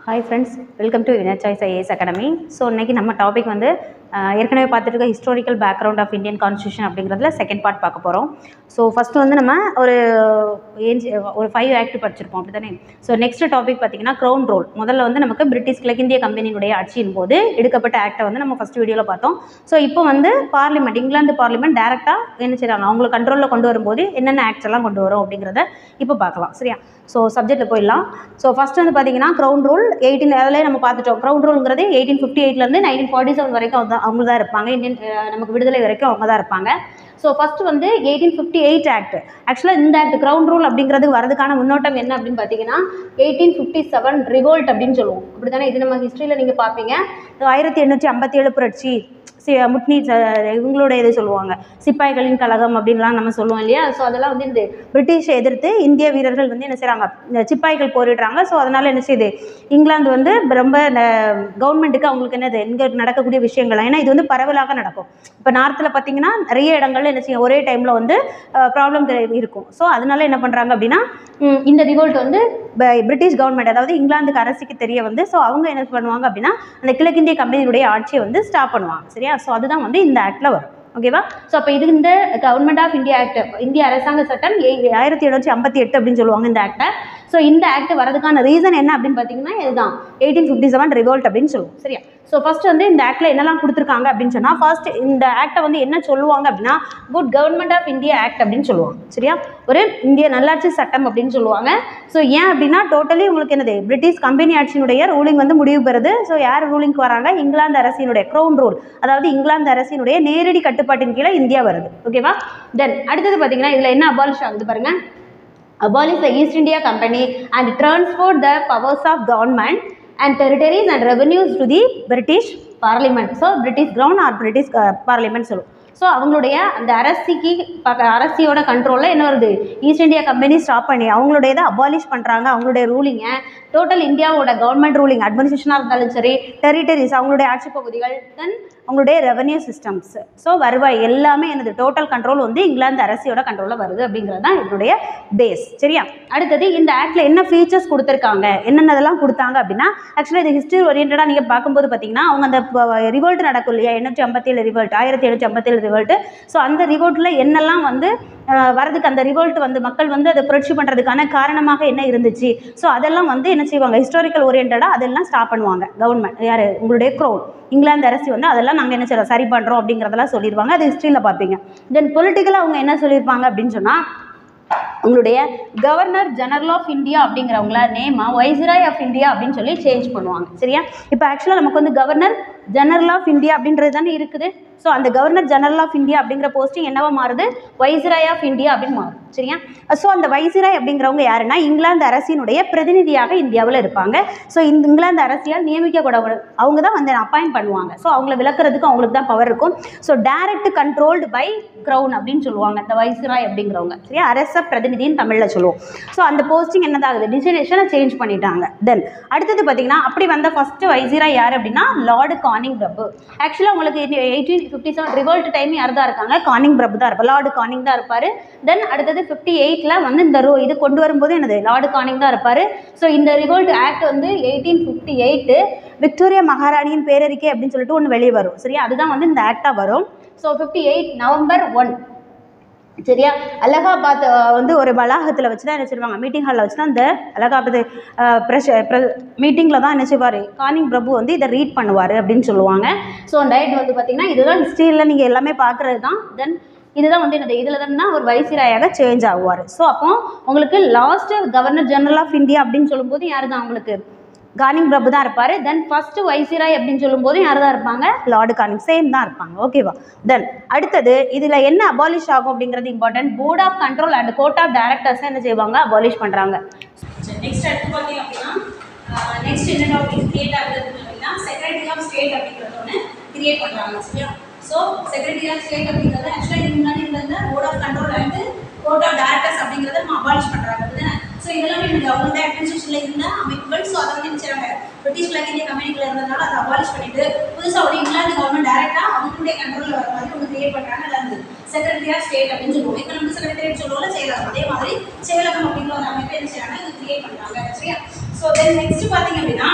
Hi friends welcome to winner choice IAS academy so இன்றைக்கி நம்ம topic வந்து uh, ஏற்கனவே பார்த்துட்டு இருக்க historical background of Indian constitution அப்படிங்கிறதுல செகண்ட் பார்ட் பார்க்க போகிறோம் ஸோ ஃபஸ்ட்டு வந்து நம்ம ஒரு ஏஞ்ச் ஒரு ஃபைவ் ஆக்ட் படிச்சிருப்போம் அப்படி தானே ஸோ நெக்ஸ்ட் டாபிக் பார்த்தீங்கன்னா க்ரௌன் ரோல் முதல்ல வந்து நமக்கு பிரிட்டிஷ் கிழக்கிந்திய கம்பெனியினுடைய ஆட்சியின் போது எடுக்கப்பட்ட ஆக்டை வந்து நம்ம ஃபஸ்ட் வீடியோவில் பார்த்தோம் ஸோ இப்போ வந்து பார்லிமெண்ட் இங்கிலாந்து பார்லிமெண்ட் டேரெக்டாக என்ன செய்கிறாங்க அவங்களை கண்ட்ரோலில் கொண்டு வரும்போது என்னென்ன ஆக்ட்ஸ் எல்லாம் கொண்டு வரும் அப்படிங்கிறத இப்போ பார்க்கலாம் சரியா ஸோ சப்ஜெக்ட்டில் போயிடலாம் ஸோ ஃபஸ்ட் வந்து பார்த்தீங்கன்னா க்ரௌன் ரூல் எயிட்டீன் அதிலே நம்ம பார்த்துட்டோம் க்ரௌன் ரூல்ங்கிறது எயிட்டீன் ஃபிஃப்டி எயிட்லேருந்து நைன்டீன் ஃபார்ட்டி செவன் வரைக்கும் அவங்க அவங்க தான் இருப்பாங்க இந்தியன் அஹ், நமக்கு விடுதலை வரைக்கும் அவங்க தான் இருப்பாங்க ஸோ ஃபஸ்ட்டு வந்து எயிட்டீன் ஃபிஃப்டி எயிட் ஆக்ட் ஆக்சுவலாக இந்த ஆக்ட் க்ரௌன் ரூல் அப்படிங்கிறது வரதுக்கான முன்னோட்டம் என்ன அப்படின்னு பார்த்தீங்கன்னா எயிட்டீன் ஃபிஃப்டி செவன் ரிவோல்ட் அப்படின்னு சொல்லுவோம் அப்படி தானே இது நம்ம ஹிஸ்ட்ரியில் நீங்கள் பார்ப்பீங்க ஆயிரத்தி எண்ணூற்றி ஐம்பத்தி ஏழு புரட்சி சி முட்னி ச- இவங்களோட இது சொல்லுவாங்க சிப்பாய்களின் கழகம் அப்படின்லாம் நம்ம சொல்லுவோம் இல்லையா ஸோ அதெல்லாம் வந்து இந்த பிரிட்டிஷை எதிர்த்து இந்திய வீரர்கள் வந்து என்ன செய்கிறாங்க இந்த சிப்பாய்கள் போரிடுறாங்க ஸோ அதனால் என்ன செய்யுது இங்கிலாந்து வந்து ரொம்ப கவர்மெண்ட்டுக்கு அவங்களுக்கு என்னது இங்கே நடக்கக்கூடிய விஷயங்கள் ஏன்னா இது வந்து பரவலாக நடக்கும் இப்போ நார்த்தில் பார்த்தீங்கன்னா நிறைய இடங்கள்ல என்ன செய்யும் ஒரே டைமில் வந்து ப்ராப்ளம் இருக்கும் ஸோ அதனால என்ன பண்ணுறாங்க அப்படின்னா ம், இந்த ரிவோல்ட் வந்து ப- பிரிட்டிஷ் கவர்மெண்ட் அதாவது இங்கிலாந்துக்கு அரசுக்கு தெரிய வந்து ஸோ அவங்க என்ன பண்ணுவாங்க அப்படின்னா அந்த கிழக்கிந்திய கம்பெனியுடைய ஆட்சியை வந்து ஸ்டாப் பண்ணுவாங்க சரியா ஸோ அதுதான் வந்து இந்த ஆக்டில் வரும் ஓகேவா ஸோ அப்போ இது இந்த கவர்மெண்ட் ஆஃப் இந்தியா ஆக்ட் இந்திய அரசாங்க சட்டம் ஏ- ஆயிரத்தி எழுநூற்றி ஐம்பத்தி எட்டு அப்படின்னு சொல்லுவாங்க இந்த ஆக்டை ஸோ இந்த ஆக்ட் வரதுக்கான ரீசன் என்ன அப்படின்னு பார்த்தீங்கன்னா இதுதான் எயிட்டீன் ஃபிஃப்டி செவன் ரிவோல்ட் அப்படின்னு சொல்லுவோம் சரியா ஸோ ஃபர்ஸ்ட் வந்து இந்த ஆக்டில் என்னெல்லாம் கொடுத்துருக்காங்க அப்படின்னு சொன்னால் ஃபர்ஸ்ட் இந்த ஆக்டை வந்து என்ன சொல்லுவாங்க அப்படின்னா good government of India act அப்படின்னு சொல்லுவாங்க சரியா ஒரு இந்திய நல்லாட்சி சட்டம் அப்படின்னு சொல்லுவாங்க ஸோ ஏன் அப்படின்னா டோட்டலி உங்களுக்கு என்னது பிரிட்டிஷ் கம்பெனி ஆட்சியினுடைய ரூலிங் வந்து முடிவு பெறுது ஸோ யார் ரூலிங்க்கு வராங்க இங்கிலாந்து அரசினுடைய க்ரௌன் ரூல் அதாவது இங்கிலாந்து அரசினுடைய நேரடி கட்டுப்பாட்டின் கீழே இந்தியா வருது ஓகேவா தென் அடுத்தது பார்த்தீங்கன்னா இதில் என்ன அபாலிஷ் ஆகுது பாருங்க abolish the East India Company and transferred the powers of government and territories and revenues to the British Parliament. So British Crown or British uh, Parliament சொல்லுவோம் ஸோ அவங்களுடைய அந்த அரசிக்கு பக்க- அரசியோட கண்ட்ரோலில் என்ன வருது ஈஸ்ட் இந்தியா கம்பெனி ஸ்டாப் பண்ணி அவங்களுடைய இதை அபாலிஷ் பண்ணுறாங்க அவங்களுடைய ரூலிங்கை டோட்டல் இந்தியாவோட கவர்மெண்ட் ரூலிங் அட்மினிஸ்ட்ரேஷனாக இருந்தாலும் சரி டெரிட்டரிஸ் அவங்களுடைய ஆட்சி பகுதிகள் தென் அவங்களுடைய ரெவன்யூ சிஸ்டம்ஸ் ஸோ வருவாய் எல்லாமே எனது டோட்டல் கண்ட்ரோல் வந்து இங்கிலாந்து அரசியோட கண்ட்ரோலில் வருது அப்படிங்கிறது தான் இதனுடைய பேஸ் சரியா அடுத்தது இந்த ஆக்டில் என்ன ஃபீச்சர்ஸ் கொடுத்துருக்காங்க என்னென்னதெல்லாம் கொடுத்தாங்க அப்படின்னா ஆக்சுவலாக இது ஹிஸ்ட்ரி ஓரியன்டாக நீங்கள் பார்க்கும்போது பார்த்தீங்கன்னா அவங்க அந்த ரிவோல்ட் நடக்கும் இல்லையா எண்ணூற்றி ஐம்பத்தேழு ரிவோல்ட் ஆயிரத்தி எழுநூற்றி ஐம்பத்தேழு ரிவோல்ட் ஸோ அந்த ரிவோல்ட்டில் என்னெல்லாம் வந்து அஹ், வரதுக்கு அந்த ரிவோல்ட் வந்து மக்கள் வந்து அதை புரட்சி பண்ணுறதுக்கான காரணமாக என்ன இருந்துச்சு ஸோ அதெல்லாம் வந்து என்ன செய்வாங்க ஹிஸ்டாரிக்கல் ஓரியன்டாக அதெல்லாம் ஸ்டாப் பண்ணுவாங்க கவர்மெண்ட் யார் உங்களுடைய க்ரௌன் இங்கிலாந்து அரசு வந்து அதெல்லாம் நாங்கள் என்ன செய்கிறோம் சரி பண்ணுறோம் அப்படிங்கிறதெல்லாம் சொல்லிடுவாங்க அது ஹிஸ்ட்ரியில் பார்ப்பீங்க தென் பொலிட்டிக்கலாக அவங்க என்ன சொல்லியிருப்பாங்க அப்படின்னு சொன்னால் உங்களுடைய கவர்னர் ஜெனரல் ஆஃப் இந்தியா அப்படிங்கிறவங்கள நேமா வைஸ்ராய் ஆஃப் இந்தியா அப்படின்னு சொல்லி சேஞ்ச் பண்ணுவாங்க சரியா இப்போ ஆக்சுவலாக நமக்கு வந்து கவர்னர் ஜெனரல் ஆஃப் இந்தியா அப்படின்றது தானே இருக்குது ஸோ அந்த கவர்னர் ஜெனரல் ஆஃப் இந்தியா அப்படிங்கிற போஸ்டிங் என்னவா மாறுது வைஸ்ராய் ஆஃப் இந்தியா அப்படின்னு மாறும் சரியா ஸோ அந்த வைஸ்ராய் அப்படிங்கிறவங்க யாருன்னா இங்கிலாந்து அரசினுடைய பிரதிநிதியாக இந்தியாவில் இருப்பாங்க ஸோ இந்த இங்கிலாந்து அரசியால் நியமிக்கக்கூட அவங்க தான் வந்து அப்பாயிண்ட் பண்ணுவாங்க ஸோ அவங்கள விளக்குறதுக்கு அவங்களுக்கு தான் பவர் இருக்கும் so direct controlled by crown அப்படின்னு சொல்லுவாங்க இந்த வைஸ்ராய் அப்படிங்கிறவங்க சரியா அரச பிரதிநிதின்னு தமிழில் சொல்லுவோம் ஸோ அந்த போஸ்டிங் என்னதாகுது டிசினேஷனை சேஞ்ச் பண்ணிட்டாங்க தென் அடுத்தது பார்த்தீங்கன்னா அப்படி வந்த ஃபர்ஸ்ட் வைசிராய் யார் அப்படின்னா லார்டு கானிங் பிரபு ஆக்சுவலாக உங்களுக்கு eighteen fifty seven revolt time யார் தான் இருக்காங்க கானிங் பிரபு தான் இருப்பார் லார்டு கானிங் தான் இருப்பார் தென் அடுத்தது ஃபிஃப்டி எயிட்டில் வந்து இந்த ரோ இது கொண்டு வரும்போது என்னது லார்டு கானிங் தான் இருப்பார் ஸோ இந்த ரிவோல்ட் ஆக்ட் வந்து எயிட்டீன் ஃபிஃப்டி எயிட்டு விக்டோரியா மகாராணியின் பேரறிக்கை அப்படின்னு சொல்லிட்டு ஒன்று வெளியே வரும் சரியா அதுதான் வந்து இந்த ஆக்டாக வரும் so fifty eight November one சரியா அலகாபாத் அஹ், வந்து ஒரு வளாகத்தில் வச்சு தான் என்ன செய்வாங்க மீட்டிங் ஹாலில் வச்சு தான் இந்த அலகாபாத் ப்ரெஷ் மீட்டிங்கில் தான் என்ன செய்வார் கானிங் பிரபு வந்து இதை ரீட் பண்ணுவார் அப்படின்னு சொல்லுவாங்க ஸோ டயட் வந்து பார்த்திங்கன்னா இதுதான் ஹிஸ்ட்ரியில் நீங்கள் எல்லாமே பார்க்குறது தான் தென் இதுதான் வந்து என்னது இதில் தான் ஒரு வைசிராயாக சேஞ்ச் ஆகுவார் ஸோ அப்போ உங்களுக்கு last governor general of India அப்படின்னு சொல்லும்போது யார் தான் உங்களுக்கு கானிங் பிரபு தான் இருப்பார் தென் ஃபர்ஸ்ட் வைசிராய் அப்படின்னு சொல்லும்போது யார் தான் இருப்பாங்க லார்டு கானிங் சேம் தான் இருப்பாங்க ஓகேவா தென் அடுத்தது இதில் என்ன அபாலிஷ் ஆகும் அப்படிங்கிறது important board of control and court of directors என்ன செய்வாங்க அபாலிஷ் பண்ணுறாங்க நெக்ஸ்ட் அடுத்து பார்த்தீங்க அப்படின்னா நெக்ஸ்ட் என்ன டாபிக் கிரியேட் ஆகுது அப்படின்னா செக்ரட்டரி ஆஃப் ஸ்டேட் அப்படிங்கிறது ஒன்று கிரியேட் பண்ணுறாங்க சரியா ஸோ செக்ரட்டரி ஆஃப் ஸ்டேட் அப்படிங்கிறது ஆக்சுவலாக இதுக்கு முன்னாடி இருந்த board of control and court of directors அப்படிங்கிறத நம்ம அபாலிஷ் பண்ணுறாங்க அப்படிதானே ஸோ இதெல்லாமே எனக்கு அவங்களோட அட்மினிஸ்ட்ரேஷனில் இருந்த அமைப்புகள் ஸோ அதை வந்து என்ன செய்றாங்க பிரிட்டிஷ் கிழக்கிந்திய கம்பெனிக்குள்ள இருந்ததுனால அதை அபாலிஷ் பண்ணிட்டு புதுசாக ஒரு இங்கிலாந்து கவர்மெண்ட் டேரெக்டாக அவங்களுடைய கண்ட்ரோலில் வர மாதிரி ஒன்று கிரியேட் பண்ணுறாங்க நல்லா இருந்தது செக்ரட்டரி ஆஃப் ஸ்டேட் அப்படின்னு சொல்லுவோம் இப்போ நம்ம செக்ரட்டரி சொல்லுவோம்ல செயலகம் அதே மாதிரி செயலகம் அப்படிங்கிற ஒரு அமைப்பை என்ன செய்யறாங்க இது கிரியேட் பண்ணுறாங்க சரியா ஸோ தென் நெக்ஸ்ட் பார்த்தீங்க அப்படின்னா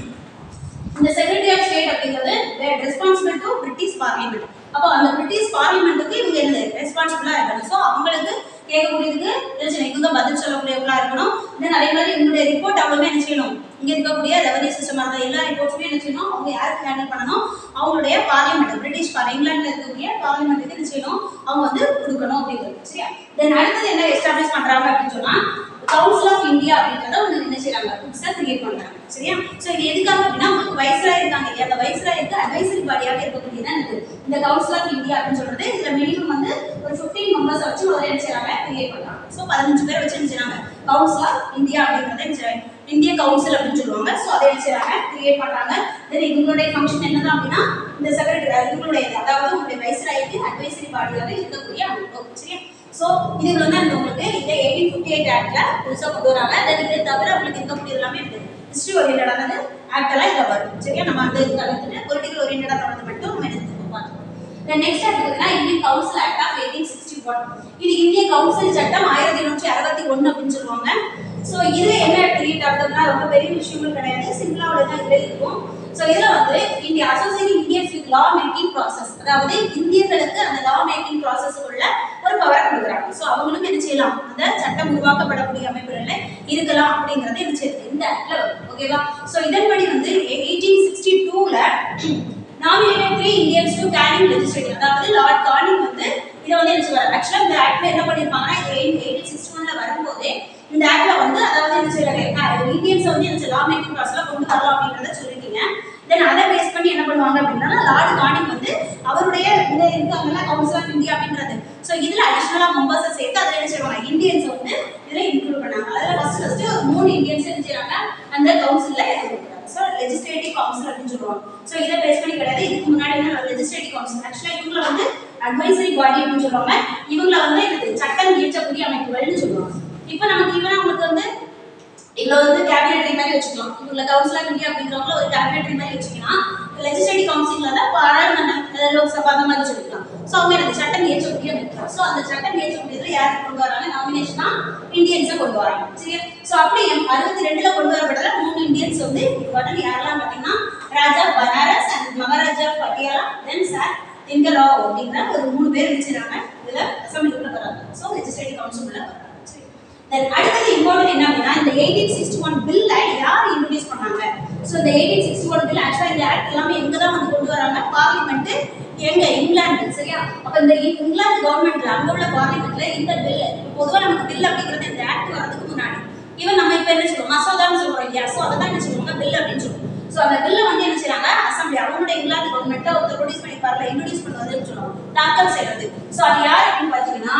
இந்த செக்ரட்டரி ஆஃப் ஸ்டேட் அப்படிங்கிறது ரெஸ்பான்சிபிள் டு பிரிட்டிஷ் பார்லிமெண்ட் அப்போ அந்த பிரிட்டிஷ் பார்லிமெண்ட்டுக்கு இவங்க என்ன ரெஸ்பான்சிபிளா இருக்கணும் ஸோ அவங்களுக்கு கேட்கக்கூடியதுக்கு பிரச்சனை இவங்க பதில் சொல்லக்கூடியவங்களா இருக்கணும் தென் அதே மாதிரி இவங்களுடைய ரிப்போர்ட் அவங்களுமே என்ன செய்யணும் இங்க இருக்கக்கூடிய ரெவன்யூ சிஸ்டம் அந்த எல்லா ரிப்போர்ட்ஸுமே என்ன செய்யணும் அவங்க யாருக்கு ஹேண்டில் பண்ணணும் அவங்களுடைய பார்லிமெண்ட் பிரிட்டிஷ் பார் இங்கிலாந்துல இருக்கக்கூடிய பார்லிமெண்ட்டுக்கு என்ன செய்யணும் அவங்க வந்து கொடுக்கணும் அப்படிங்கிறது சரியா தென் அடுத்தது என்ன எஸ்டாப்ளிஷ் பண்றாங்க அப்படின்னு சொன்னா கவுன்சில் ஆஃப் இந்தியா அப்படின்றத ஒன்று என்ன செய்றாங்க புக்ஸாக கிரியேட் பண்றாங்க சரியா ஸோ இது எதுக்காக அப்படின்னா உங்களுக்கு வயசுலாக இருக்காங்க இல்லையா அந்த வயசுலாக அட்வைசரி பாடியாக இருக்கக்கூடியதான் இது இந்த கவுன்சில் ஆஃப் இந்தியா அப்படின்னு சொல்றது இதுல மினிமம் வந்து ஒரு ஃபிஃப்டீன் மெம்பர்ஸ் வச்சு ஒரு என்ன செய்றாங்க கிரியேட் பண்றாங்க ஸோ பதினஞ்சு பேர் வச்சு என்ன செய்றாங்க கவுன்சில் ஆஃப் இந்தியா அப்படின்றத என்ன செய்றாங்க இந்திய கவுன்சில் அப்படின்னு சொல்லுவாங்க ஸோ அதை என்ன செய்றாங்க கிரியேட் பண்றாங்க தென் இவங்களுடைய ஃபங்க்ஷன் என்னதான் அப்படின்னா இந்த செக்ரட்டரி இவங்களுடைய அதாவது உங்களுடைய வயசுலாய்க்கு அட்வைசரி பாடியாக இருக்கக்கூடிய அமைப்பு சரியா ஸோ இது வந்து அந்த உங்களுக்கு இந்த எயிட்டீன் ஃபிஃப்டி எயிட் ஆக்ட்ல புதுசாக கொண்டு வராங்க தென் இது தவிர உங்களுக்கு இருக்கக்கூடிய எல்லாமே இருக்கு ஹிஸ்ட்ரி ஓரியன்டானது ஆக்ட் எல்லாம் இதில் வரும் சரியா நம்ம அந்த இது தவிர்த்துட்டு பொலிட்டிக்கல் ஓரியன்டானது மட்டும் நம்ம எடுத்து பார்த்துக்கோம் நெக்ஸ்ட் எடுத்துக்கிட்டா Indian council act of eighteen sixty one இது இந்திய கவுன்சில் சட்டம் ஆயிரத்தி எண்ணூற்றி அறுபத்தி ஒன்று அப்படின்னு சொல்லுவாங்க ஸோ இதுல என்ன கிரியேட் ஆகுதுன்னா ரொம்ப பெரிய விஷயங்கள் கிடையாது சிம்பிளா உள்ளதான் இதுல இருக்கும் ஸோ இதுல வந்து இந்திய associating Indians with law making process அதாவது இந்தியர்களுக்கு அந்த லா மேக்கிங் ப்ராசஸ் உள்ள ஒரு பவரை கொடுக்குறாங்க ஸோ அவங்களும் என்ன செய்யலாம் அந்த சட்டம் உருவாக்கப்படக்கூடிய அமைப்புகள்ல இருக்கலாம் அப்படிங்கறது என்ன செய்யுது இந்த ஆக்ட்ல வரும் ஓகேவா ஸோ இதன்படி வந்து எயிட்டீன் சிக்ஸ்டி டூல nominated three Indians to Canning legislative அதாவது லார்ட் கார்னிங் வந்து இதை வந்து என்ன சொல்றாரு ஆக்சுவலா இந்த ஆக்ட்ல என்ன பண்ணிருப்பாங்கன்னா எயிட்டீன் சிக்ஸ்டி ஒன்ல வரும்போதே இந்த ஆக்ட்ல வந்து அதாவது என்ன சொல்றாரு இந்தியன்ஸ் வந்து என்ன லா மேக்கிங் ப்ராசஸ்ல கொண்டு வரலாம் அப்படின்றத சொல்லிட்டீங்க தென் அதை பேஸ் பண்ணி என்ன பண்ணுவாங்க அப்படின்னா லார்ட் கார்னிங் வந்து அவருடைய இந்த இருக்காங்கல்ல கவுன்சில் ஆஃப் இந்தியா அப்படின்றது ஸோ இதுல அடிஷனலா மெம்பர்ஸை சேர்த்து அதில் என்ன செய்வாங்க இந்தியன்ஸ் வந்து இதுல இன்க்ளூட் பண்ணாங்க அதுல ஃபர்ஸ்ட் ஃபர்ஸ்ட் ஒரு மூணு இந்தியன்ஸ் என்ன செய்றாங்க அந்த கவுன்சில்ல இருக்கிறாங்க ஸோ லெஜிஸ்லேட்டிவ் கவுன்சில் அப்படின்னு சொல்லுவாங்க ஸோ இதை பேஸ் பண்ணி கிடையாது இதுக்கு முன்னாடி என்ன லெஜிஸ்லேட்டிவ் கவுன்சில் ஆக்சுவலாக இவங்கள வந்து அட்வைசரி பாடி அப்படின்னு சொல்லுவாங்க இவங்கள வந்து எனக்கு சட்டம் இயற்றக்கூடிய அமைப்புகள்னு சொல்லுவாங்க இப்போ நமக்கு இவனா உங்களுக்கு வந்து இவ்வளோ வந்து கேபினெட்ரி மாதிரி வச்சுக்கலாம் இவங்கள கவுன்சில் ஆஃப் இந்தியா அப்படிங்கிறவங்கள ஒரு கேபினெட்ரி மாதிரி வச்சுக்கலாம் லெஜிஸ்லேட்டிவ் கவுன்சிலில் தான் பாராளுமன்ற அதாவது லோக்சபா அந்த மாதிரி சொல்லிக்கலாம் ஸோ அவங்க எனக்கு சட்டம் இயற்றக்கூடிய அமைப்பு ஸோ அந்த சட்டம் இயற்றக்கூடியதுல யாருக்கு கொண்டு வராங்க நாமினேஷனா இந்தியன்ஸை கொண்டு வராங்க சரியா ஸோ அப்படி அறுபத்தி ரெண்டுல கொண்டு வரப்பட்டதுல மூணு இந்தியன்ஸ் வந்து உடனே யாரெல்லாம் பார்த்தீங்கன்னா Raja Banaras and Maharaja Patiala then sir Dinkar Rao அப்படிங்கிற ஒரு மூணு பேர் வச்சுருக்காங்க இதுல அசம்பிளிக்குள்ள வராங்க ஸோ லெஜிஸ்லேட்டிவ் கவுன்சில் உள்ள வராங்க சரி தென் அடுத்தது இம்பார்ட்டன்ட் என்ன அப்படின்னா இந்த எயிட்டீன் சிக்ஸ்டி ஒன் பில்ல யார் இன்ட்ரடியூஸ் பண்ணாங்க ஸோ இந்த எயிட்டீன் சிக்ஸ்டி ஒன் பில் ஆக்சுவலாக இந்த ஆக்ட் எல்லாமே எங்க தான் வந்து கொண்டு வராங்க பார்லிமெண்ட் எங்க இங்கிலாந்து சரியா அப்ப இந்த இ- இங்கிலாந்து கவர்மெண்ட்ல அங்க உள்ள பார்லிமெண்ட்ல இந்த பில் பொதுவா நமக்கு பில் அப்படிங்கிறது இந்த ஆக்ட் வரதுக்கு முன்னாடி ஈவன் நம்ம இப்ப என்ன சொல்லுவோம் மசோதான்னு சொல்றோம் இல்லையா ஸோ அதை தான் என்ன சொல்லுவாங்க பில் அப்படின்னு சொல்லுவோம் ஸோ அந்த பில்லை வந்து என்ன செய்றாங்க அசம்பிளி அவங்களுடைய இங்கிலாந்து கவர்மெண்ட் ஒருத்தர் ப்ரொடியூஸ் பண்ணிப்பார்ல இன்ட்ரடியூஸ் பண்ணுவதுன்னு சொல்லுவாங்க தாக்கல் செய்யறது ஸோ அது யார் அப்படின்னு பார்த்தீங்கன்னா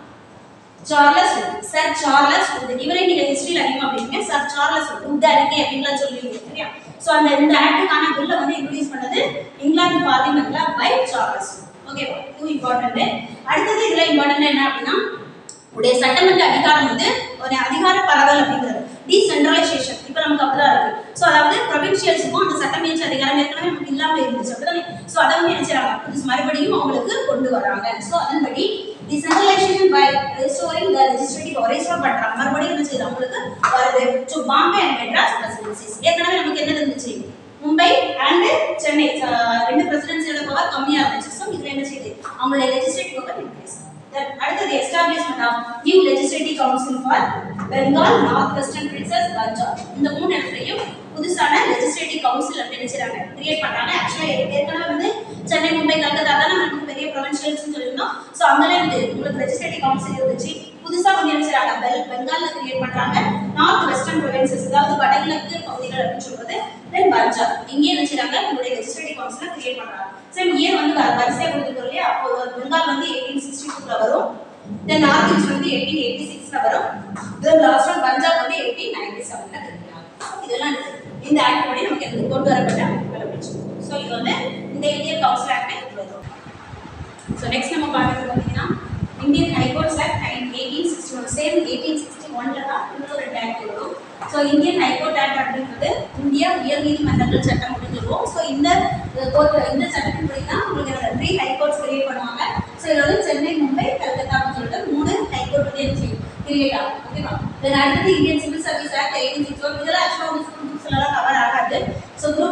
Charles Wood sir Charles Wood இவரே நீங்க ஹிஸ்டரியில் அதிகமாக அப்படிங்க சர் சார்லஸ் வுட் வுட் அறிக்கை அப்படின்லாம் சொல்லுவீங்க சரியா ஸோ அந்த இந்த ஆக்டுக்கான பில்லை வந்து இன்ட்ரடியூஸ் பண்ணது இங்கிலாந்து பார்லிமெண்ட்ல by Charles okay two important அடுத்தது இதுல இம்பார்ட்டன்ட் என்ன அப்படின்னா உடைய சட்டமன்ற அதிகாரம் வந்து ஒரு அதிகார பரவல் அப்படிங்கிறது டீசென்ட்ரலைசேஷன் இப்போ நமக்கு அப்படிதான் இருக்கு ஸோ அதாவது ப்ரொவின்ஷியல்ஸுக்கும் அந்த சட்டம் இயற்ற அதிகாரம் ஏற்கனவே நமக்கு இல்லாம இருந்துச்சு அப்படிதானே ஸோ அதை வந்து நினைச்சாங்க புதுசு மறுபடியும் அவங்களுக்கு கொண்டு வராங்க ஸோ அதன்படி decentralisation by restoring the legislative power restore பண்றாங்க மறுபடியும் என்ன செய்யுது அவங்களுக்கு வருது so Bombay and Madras presidencies ஏற்கனவே நமக்கு என்ன இருந்துச்சு மும்பை அண்ட் சென்னை அஹ் ரெண்டு பிரசிடென்சியோட பவர் கம்மியா இருந்துச்சு ஸோ இதுல என்ன செய்யுது அவங்களுடைய லெஜிஸ்லேட்டிவ் பவர் இன்க்ரீஸ் Then அடுத்தது establishment of new legislative council for Bengal north western provinces Punjab இந்த மூணு இடத்துலையும் புதுசான லெஜிஸ்லேட்டிவ் கவுன்சில் அப்படின்னு நினைச்சாங்க கிரியேட் பண்ணாங்க ஆக்சுவலாக ஏற்கனவே வந்து சென்னை மும்பை கல்கத்தா தான் நமக்கு பெரிய ப்ரொவின்ஷியல்ஸ் சொல்லியிருந்தோம் ஸோ அங்கெல்லாம் இருந்து உங்களுக்கு லெஜிஸ்லேட்டிவ் கவுன்சில் இருந்துச்சு புதுசாக கொஞ்சம் நினைச்சாங்க பெல் பெங்காலில் கிரியேட் பண்ணுறாங்க நார்த் வெஸ்டர்ன் ப்ரொவின்சஸ் அதாவது வடகிழக்கு பகுதிகள் அப்படின்னு சொல்றது தென் பஞ்சாப் இங்கே நினைச்சாங்க உங்களுடைய லெஜிஸ்லேட்டிவ் கவுன்சிலை கிரியேட் பண்ணுறாங்க சரி இயர் வந்து வ- வரிசையா கொடுத்துருக்கோம் இல்லையா அப்போ பெங்கால் வந்து எயிட்டீன் சிக்ஸ்டி டூல வரும் தென் நார்த் ஈஸ்ட் வந்து எயிட்டீன் எயிட்டி சிக்ஸ்ல வரும் தென் லாஸ்ட் ஒன் பஞ்சாப் வந்து எயிட்டீன் நைன்டி செவன்ல கிடைக்கிறாங்க இதெல்லாம் இருக்கு. இந்த ஆக்ட் படி நமக்கு எனக்கு கொண்டு வரப்பட்ட அமைப்புகள் அப்படின்னு சொல்லுவோம் ஸோ இது வந்து இந்த இந்தியன் கவுன்சில் ஆக்ட் வரும் ஸோ நெக்ஸ்ட் நம்ம பார்க்கறது பார்த்தீங்கன்னா Indian high courts act eighteen sixty one same eighteen sixty ஒன்ல தான் இன்னொரு ரெண்டு ஆக்ட் வரும் ஸோ இந்தியன் ஹைகோர்ட் ஆக்ட் அப்படின்றது இந்திய உயர் நீதிமன்றங்கள் சட்டம் அப்படின்னு சொல்லுவோம் ஸோ இந்த கோர்ட் இந்த சட்டத்தின் படி தான் உங்களுக்கு த்ரீ ஹைகோர்ட்ஸ் கிரியேட் பண்ணுவாங்க ஸோ இதில் வந்து சென்னை மும்பை கல்கத்தா அப்படின்னு சொல்லிட்டு மூணு ஹைகோர்ட் வந்து என்ன செய்யும் கிரியேட் ஆகும் ஓகேவா தென் அடுத்தது Indian civil service act eighteen sixty one இதெல்லாம் ஆக்சுவலாக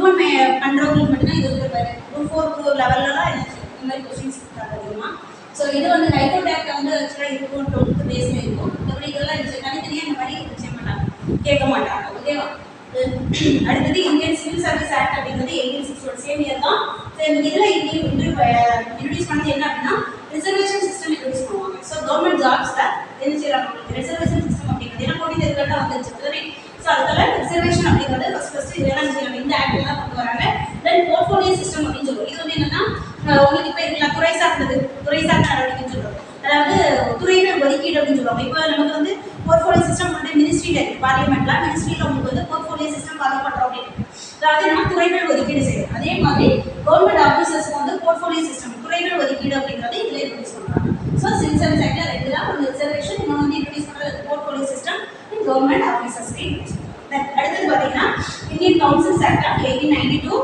குரூப் ஒன் பண்ணுறவங்களுக்கு மட்டும்தான் இது வந்து குரூப் ஃபோர் குரூப் லெவல்லலாம் இந்த மாதிரி கொஸ்டின்ஸ் இருக்காது அதிகமாக ஸோ இது வந்து ஹைகோர்ட் ஆக்ட் வந்து ஆக்சுவலாக இருக்கும் டுவெல்த் பேஸில் இருக்கும் மற்றபடி இதெல்லாம் இருந்துச்சு தனித்தனியாக இந்த மாதிரி செய்ய மாட்டாங்க கேட்க மாட்டாங்க ஓகேவா அடுத்தது இந்தியன் சிவில் சர்வீஸ் ஆக்ட் அப்படிங்கிறது எயிட்டீன் சிக்ஸ்டோட சேம் இயர் தான் சரி இதில் இன்ட்ரடியூஸ் பண்ணது என்ன அப்படின்னா ரிசர்வேஷன் சிஸ்டம் இன்ட்ரடியூஸ் பண்ணுவாங்க ஸோ கவர்மெண்ட் ஜாப்ஸில் என்ன செய்யறாங்க ரிசர்வேஷன் சிஸ்டம் அப்படிங்கிறது ஏன்னா கோடி தேர்தலாக வந்துருச்சு தானே ஸோ அதுல ரிசர்வேஷன் அப்படிங்கிறது ஃபர்ஸ்ட் ஃபர்ஸ்ட் இதெல்லாம் என்ன செய்யறாங்க இந்த ஆக்ட் தான் கொண்டு வராங்க தென் போர்ட்ஃபோலியோ சிஸ்டம் அப்படின்னு சொல்லுவோம் இது வந்து என்னன்னா அஹ் உங்களுக்கு இப்போ இருக்கலாம் துறை சார்ந்தது துறை சார்ந்த நடவடிக்கைன்னு சொல்றோம் அதாவது துறைகள் ஒதுக்கீடு அப்படின்னு சொல்லுவாங்க இப்போ நமக்கு வந்து போர்ட்ஃபோலியோ சிஸ்டம் வந்து மினிஸ்ட்ரியில் இருக்கு பார்லிமெண்ட்ல மினிஸ்ட்ரியில் உங்களுக்கு வந்து போர்ட்ஃபோலியோ சிஸ்டம் ஃபாலோ பண்ணுறோம் அப்படின்னு அதாவது நம்ம துறைகள் ஒதுக்கீடு செய்யும் அதே மாதிரி கவர்மெண்ட் ஆஃபீஸர்ஸ்க்கு வந்து போர்ட்ஃபோலியோ சிஸ்டம் துறைகள் ஒதுக்கீடு அப்படிங்கிறது இதில் இன்ட்ரடியூஸ் பண்ணுறாங்க ஸோ சிவில் சர்வீஸ் ஆக்டில் ரெகுலராக ஒரு ரிசர்வேஷன் இன்னொன்று வந்து இன்ட்ரடியூஸ் பண்ணுறது போர்ட்ஃபோலியோ சிஸ்டம் இன் கவர்மெண்ட் ஆஃபீஸர்ஸ்க்கு இன்ட்ரடியூஸ் அடுத்தது பார்த்தீங்கன்னா Indian councils act of eighteen ninety two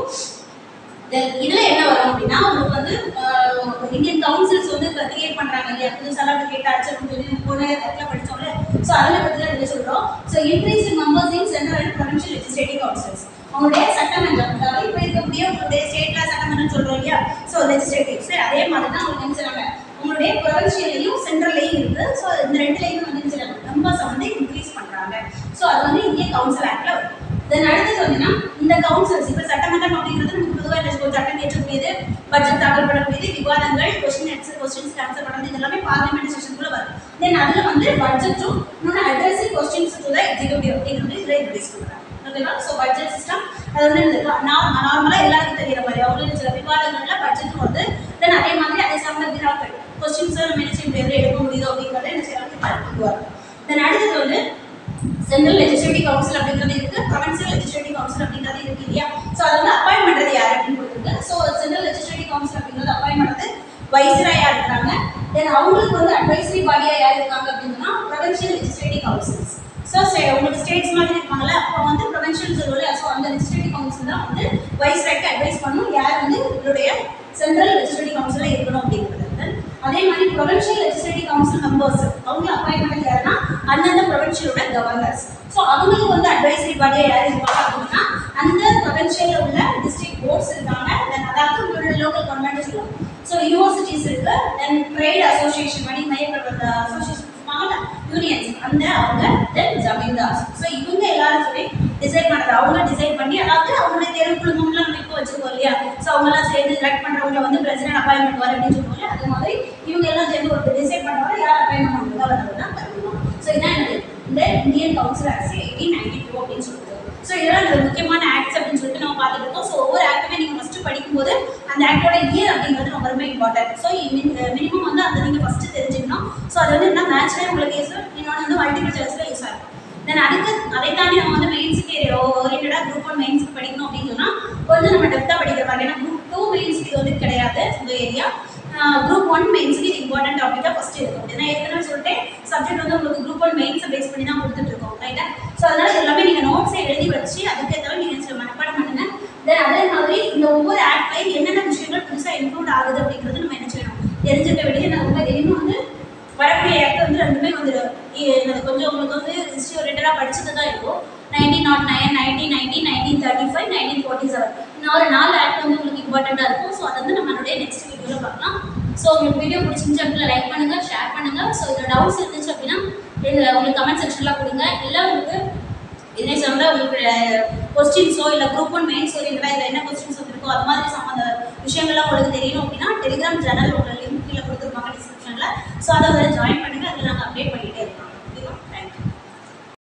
இதுல என்ன வரும் அப்படின்னா உங்களுக்கு வந்து ஆஹ், இந்தியன் கவுன்சில்ஸ் வந்து இப்போ கிரியேட் பண்றாங்க இல்லையா புதுசாக கிரியேட் ஆச்சு அப்படின்னு சொல்லி போன இடத்துல படிச்சோம்ல ஸோ அதில் பற்றி தான் என்ன சொல்றோம் so increase members in central and provincial legislative councils உங்களுடைய சட்டமன்றம் அதாவது இப்போ இருக்கக்கூடிய உங்களுடைய ஸ்டேட்ல சட்டமன்றம் சொல்றோம் இல்லையா ஸோ லெஜிஸ்லேட்டிவ்ஸ் அதே மாதிரி தான் உங்களுக்கு என்ன செய்றாங்க உங்களுடைய ப்ரொவின்ஷியலையும் சென்ட்ரல்லையும் இருக்கு ஸோ இந்த ரெண்டுலையும் வந்து என்ன செய்றாங்க மெம்பர்ஸை வந்து இன்க்ரீஸ் பண்றாங்க ஸோ அது வந்து இந்திய கவுன்சில் ஆக்ட்ல வரும் தென் அடுத்தது வந்துன்னா இந்த கவுன்சில்ஸ் இப்போ சட்டமன்றம் அப்படிங்கிறது நமக்கு பொதுவாக என்ன சொல்லுவோம் சட்டம் ஏற்றக்கூடியது பட்ஜெட் தாக்கல் பண்ணக்கூடியது விவாதங்கள் கொஸ்டின் ஆன்சர் கொஸ்டின்ஸ் ஆன்சர் பண்ணுறது இது எல்லாமே பார்லிமெண்ட் செஷனுக்குள்ள வரும் தென் அதில் வந்து பட்ஜெட்டும் இன்னொன்று addressing questions to the executive அப்படிங்கிறது இதில் இன்ட்ரடியூஸ் பண்ணுறாங்க ஓகேவா ஸோ பட்ஜெட் சிஸ்டம் அது வந்து நார்மலாக எல்லாருக்கும் தெரியிற மாதிரி அவங்களுக்கு சில விவாதங்களில் பட்ஜெட் வருது தென் அதே மாதிரி அதே சார்ந்த வினாக்கள் கொஸ்டின்ஸ் நம்ம என்ன செய்ய முடியாது எடுக்க முடியுது அப்படிங்கிறத என்ன செய்யறாங்க கொண்டு வரும் தென் அடுத்தது வந்து சென்ட்ரல் லெஜிஸ்லேட்டிவ் கவுன்சில் அப்படிங்கிறது இருக்கு ப்ரொவின்சியல் லெஜிஸ்லேட்டிவ் கவுன்சில் அப்படிங்கிறது இருக்கு இல்லையா ஸோ அதை வந்து அப்பாயின் பண்றது யார் அப்படின்னு கொடுத்துருக்கு ஸோ சென்ட்ரல் லெஜிஸ்லேட்டிவ் கவுன்சில் அப்படிங்கிறது அப்பாயின் பண்றது வைஸ்ராயா இருக்கிறாங்க தென் அவங்களுக்கு வந்து அட்வைசரி பாடியா யார் இருக்காங்க அப்படின்னா ப்ரொவின்சியல் லெஜிஸ்லேட்டிவ் கவுன்சில்ஸ் ஸோ உங்களுக்கு ஸ்டேட்ஸ் மாதிரி இருப்பாங்கல்ல அப்போ வந்து ப்ரொவின்ஷியல் சொல்லுவோம்ல ஸோ அந்த லெஜிஸ்லேட்டிவ் கவுன்சில் தான் வந்து வைஸ்ராய்க்கு அட்வைஸ் பண்ணும் யார் வந்து இவருடைய சென்ட்ரல் லெஜிஸ்லேட்டிவ் கவுன்சிலில் இருக்கணும் அப்படிங்கிறது அதே மாதிரி ப்ரொவின்ஷியல் லெஜிஸ்லேட்டிவ் கவுன்சில் மெம்பர்ஸ் அவங்க அப்பாயின் பண்ணது யாருன்னா அந்தந்த ப்ரொவின்ஷியலோட கவர்னர்ஸ் ஸோ அவங்களுக்கு வந்து அட்வைசரி பாடியாக யார் இருப்பாங்க அப்படின்னா அந்த ப்ரொவின்ஷியலில் உள்ள டிஸ்ட்ரிக்ட் போர்ட்ஸ் இருக்காங்க தென் அதாவது உங்களோட லோக்கல் கவர்மெண்ட் சொல்லுவாங்க ஸோ யூனிவர்சிட்டிஸ் இருக்கு தென் ட்ரேட் அசோசியேஷன் மணி மையப்படுற அசோசியேஷன் இருப்பாங்கல்ல யூனியன்ஸ் அந்த அவங்க தென் ஜமீன்தார்ஸ் ஸோ இவங்க எல்லாரும் சொல்லி டிசைட் பண்ணுறது அவங்க டிசைட் பண்ணி அதாவது அவங்களுடைய தேர்வு குழுமம்லாம் நம்ம இப்போ வச்சிருக்கோம் இல்லையா ஸோ அவங்கெல்லாம் சேர்ந்து செலக்ட் பண்ணுறவங்க வந்து பிரசிடென்ட் அப்பாயின்மெண்ட் வர அப்படின்னு சொல்லுவாங்க அதே மாதிரி இவங்க எல்லாம் சேர்ந்து ஒரு டிசைட் பண்ணுறவங்க யார் அப்பாயின்மெண்ட் பண்ணுறதோ அவர் தான் பண்ணுவோம் ஸோ இதான் என்னது இந்த Indian council act eighteen ninety two அப்படின்னு சொல்லுது ஸோ இதெல்லாம் இந்த முக்கியமான ஆக்ட்ஸ் அப்படின்னு சொல்லிட்டு நம்ம பார்த்துட்டு இருக்கோம் ஸோ ஒவ்வொரு ஆக்டுமே நீங்கள் ஃபஸ்ட்டு படிக்கும்போது அந்த ஆக்டோட இயர் அப்படிங்கிறது ரொம்ப ரொம்ப இம்பார்ட்டன்ட் ஸோ மினிமம் வந்து அதை நீங்கள் ஃபஸ்ட்டு தெரிஞ்சுக்கணும் ஸோ அது வந்து என்ன மேட்ச்லேயே உங்களுக்கு யூஸ் இன்னொன்று வந்து மல்டிபிள் சாய்ஸில் யூஸ் ஆகும் தென் அதுக்கு அதை தாண்டி நம்ம வந்து மெயின்ஸுக்கு ஓரியன்டாக குரூப் ஒன் மெயின்ஸ்க்கு படிக்கணும் அப்படின்னு சொன்னால் கொஞ்சம் நம்ம டெப்த்தாக படிக்கிற மாதிரி ஏன்னா குரூப் டூ மெயின்ஸ்க்கு இது வந்து கிடையாது இந்த ஏரியா குரூப் ஒன் மெயின்ஸ்க்கு இது இம்பார்ட்டன்ட் டாபிக்காக ஃபஸ்ட்டு இருக்கும் ஏன்னா ஏற்கனவே சொல்லிட்டு சப்ஜெக்ட் வந்து உங்களுக்கு குரூப் ஒன் மெயின்ஸை பேஸ் பண்ணி தான் கொடுத்துட்டு இருக்கோம் ரைட்டா ஸோ அதனால இது எல்லாமே நீங்கள் நோட்ஸை எழுதி வச்சு அதுக்கேற்ற நீங்கள் சில மனப்பாடம் பண்ணுங்க தென் அதே மாதிரி இந்த ஒவ்வொரு ஆக்ட்லையும் என்னென்ன விஷயங்கள் புதுசாக இன்க்ளூட் ஆகுது அப்படிங்கிறது நம்ம என்ன செய்யணும் தெரிஞ்சுக்க வேண்டிய நான் ரொம்ப இன்னும் வந்து வரக்கூடிய ஆக்ட் வந்து ரெண்டுமே வந்துடும் இது கொஞ்சம் உங்களுக்கு வந்து ஹிஸ்ட்ரி ஓரியன்டாக படிச்சது தான் இருக்கும் nineteen nought nine nineteen ninety nineteen thirty five nineteen forty seven இன்னும் ஒரு நாலு ஆக்ட் வந்து உங்களுக்கு இம்பார்ட்டண்ட்டாக இருக்கும் ஸோ அது வந்து நம்மளுடைய நெக்ஸ்ட் வீடியோவில் பார்க்கலாம் ஸோ உங்களுக்கு வீடியோ பிடிச்சிருந்துச்சு அப்படின்னா லைக் பண்ணுங்கள் ஷேர் பண்ணுங்கள் ஸோ இதில் டவுட்ஸ் இருந்துச்சு அப்படின்னா எங்க- உங்களுக்கு கமெண்ட் செக்ஷனில் கொடுங்க இல்லை உங்களுக்கு இதே சார்ந்த உங்களுக்கு கொஸ்டின்ஸோ இல்லை குரூப் ஒன் மெயின்ஸ் ஓரியன்டாக இதில் என்ன கொஸ்டின்ஸ் வந்திருக்கோ அது மாதிரி சம்மந்த விஷயங்கள்லாம் உங்களுக்கு தெரியணும் அப்படின்னா டெலிகிராம் சேனல் உங்களுக்கு லிங்க் கீழே கொடுத்துருப்பாங்க டிஸ்கிரிப்ஷனில் ஸோ அதை வந்து ஜாயின்